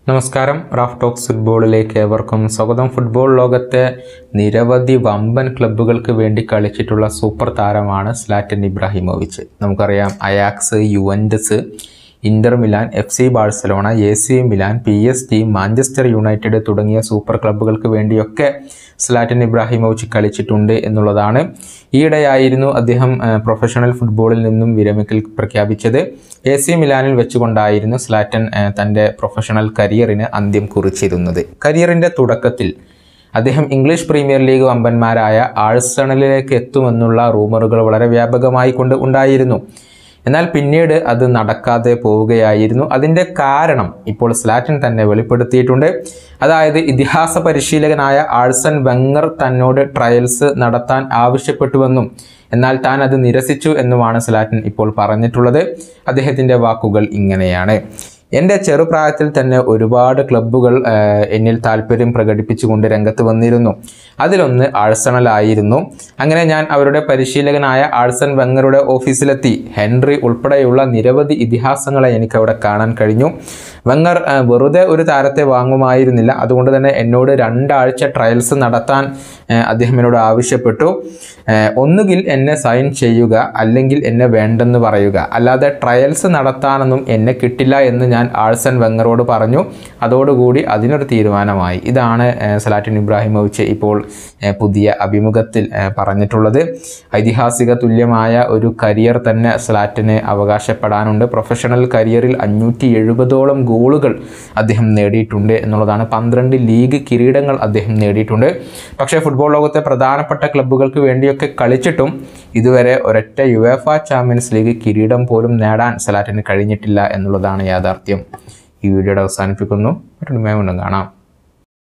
നമസ്കാരം Raf talks ഫുട്ബോളിലേക്ക് ഏവർക്കും സ്വാഗതം ഫുട്ബോൾ ലോകത്തെ നിരവധി വമ്പൻ ക്ലബ്ബുകൾക്ക് വേണ്ടി കളിച്ചിട്ടുള്ള സൂപ്പർ താരമാണ് സ്ലാറ്റൻ ഇബ്രാഹിമോവിച്ച് നമുക്കറിയാം Ajax Juventus Inter Milan F C Barcelona A C Milan P S T Manchester United തുടങ്ങിയ സൂപ്പർ ക്ലബ്ബുകൾക്ക് വേണ്ടിയൊക്കെ സ്ലാറ്റൻ ഇബ്രാഹിമോവിച്ച് കളിച്ചിട്ടുണ്ട് എന്നുള്ളതാണ് ഈയിടെയായിരുന്നു അദ്ദേഹം ആ, പ്രൊഫഷണൽ ഫുട്ബോളിൽ നിന്നും വിരമിക്കൽ പ്രഖ്യാപിച്ചത് എ സി മിലാനിൽ വെച്ചുകൊണ്ടായിരുന്നു സ്ലാറ്റൻ ആ, തൻ്റെ പ്രൊഫഷണൽ കരിയറിന് അന്ത്യം കുറിച്ചിരുന്നത് കരിയറിൻ്റെ തുടക്കത്തിൽ അദ്ദേഹം ഇംഗ്ലീഷ് പ്രീമിയർ ലീഗ് വമ്പന്മാരായ ആഴ്സണലിലേക്ക് എത്തുമെന്നുള്ള റൂമറുകൾ വളരെ വ്യാപകമായി കൊണ്ട് ഉണ്ടായിരുന്നു എന്നാൽ പിന്നീട് അത് നടക്കാതെ പോവുകയായിരുന്നു അതിൻ്റെ കാരണം ഇപ്പോൾ സ്ലാറ്റൻ തന്നെ വെളിപ്പെടുത്തിയിട്ടുണ്ട് അതായത് ഇതിഹാസ പരിശീലകനായ ആഴ്സൺ വെങ്ങർ തന്നോട് ട്രയൽസ് നടത്താൻ ആവശ്യപ്പെട്ടുവെന്നും എന്നാൽ താൻ അത് നിരസിച്ചു എന്നുമാണ് സ്ലാറ്റൻ ഇപ്പോൾ പറഞ്ഞിട്ടുള്ളത് അദ്ദേഹത്തിൻ്റെ വാക്കുകൾ ഇങ്ങനെയാണ് എൻ്റെ ചെറുപ്രായത്തിൽ തന്നെ ഒരുപാട് ക്ലബ്ബുകൾ ആ, എന്നിൽ താല്പര്യം പ്രകടിപ്പിച്ചുകൊണ്ട് രംഗത്ത് വന്നിരുന്നു അതിലൊന്ന് ആഴ്സണലായിരുന്നു അങ്ങനെ ഞാൻ അവരുടെ പരിശീലകനായ ആഴ്സൺ വെങ്ങറുടെ ഓഫീസിലെത്തി ഹെൻറി ഉൾപ്പെടെയുള്ള നിരവധി ഇതിഹാസങ്ങളെ എനിക്ക് അവിടെ കാണാൻ കഴിഞ്ഞു വെങ്ങർ ആ, വെറുതെ ഒരു താരത്തെ വാങ്ങുമായിരുന്നില്ല അതുകൊണ്ട് തന്നെ എന്നോട് രണ്ടാഴ്ച ട്രയൽസ് നടത്താൻ ആ, അദ്ദേഹം എന്നോട് ആവശ്യപ്പെട്ടു ആ, ഒന്നുകിൽ എന്നെ സൈൻ ചെയ്യുക അല്ലെങ്കിൽ എന്നെ വേണ്ടെന്ന് പറയുക അല്ലാതെ ട്രയൽസ് നടത്താനൊന്നും എന്നെ കിട്ടില്ല എന്ന് ഞാൻ ആഴ്സൺ വെങ്ങറോട് പറഞ്ഞു അതോടുകൂടി അതിനൊരു തീരുമാനമായി ഇതാണ് ആ, സലാറ്റിൻ ഇബ്രാഹിമോവിച്ച് ഇപ്പോൾ ആ, പുതിയ അഭിമുഖത്തിൽ ആ, പറഞ്ഞിട്ടുള്ളത് ഐതിഹാസിക തുല്യമായ ഒരു കരിയർ തന്നെ സ്ലാറ്റിന് അവകാശപ്പെടാനുണ്ട് പ്രൊഫഷണൽ കരിയറിൽ അഞ്ഞൂറ്റി എഴുപതോളം ഗോളുകൾ അദ്ദേഹം നേടിയിട്ടുണ്ട് എന്നുള്ളതാണ് പന്ത്രണ്ട് ലീഗ് കിരീടങ്ങൾ അദ്ദേഹം നേടിയിട്ടുണ്ട് പക്ഷേ ഫുട്ബോൾ ലോകത്തെ പ്രധാനപ്പെട്ട ക്ലബ്ബുകൾക്ക് വേണ്ടിയൊക്കെ കളിച്ചിട്ടും ഇതുവരെ ഒരൊറ്റ യുവേഫ ചാമ്പ്യൻസ് ലീഗ് കിരീടം പോലും നേടാൻ സലാറ്റിന് കഴിഞ്ഞിട്ടില്ല എന്നുള്ളതാണ് യാഥാർത്ഥ്യം ഈ വീഡിയോയുടെ അവസാനിപ്പിക്കുന്നു മറ്റൊരു വീണ്ടും കാണാം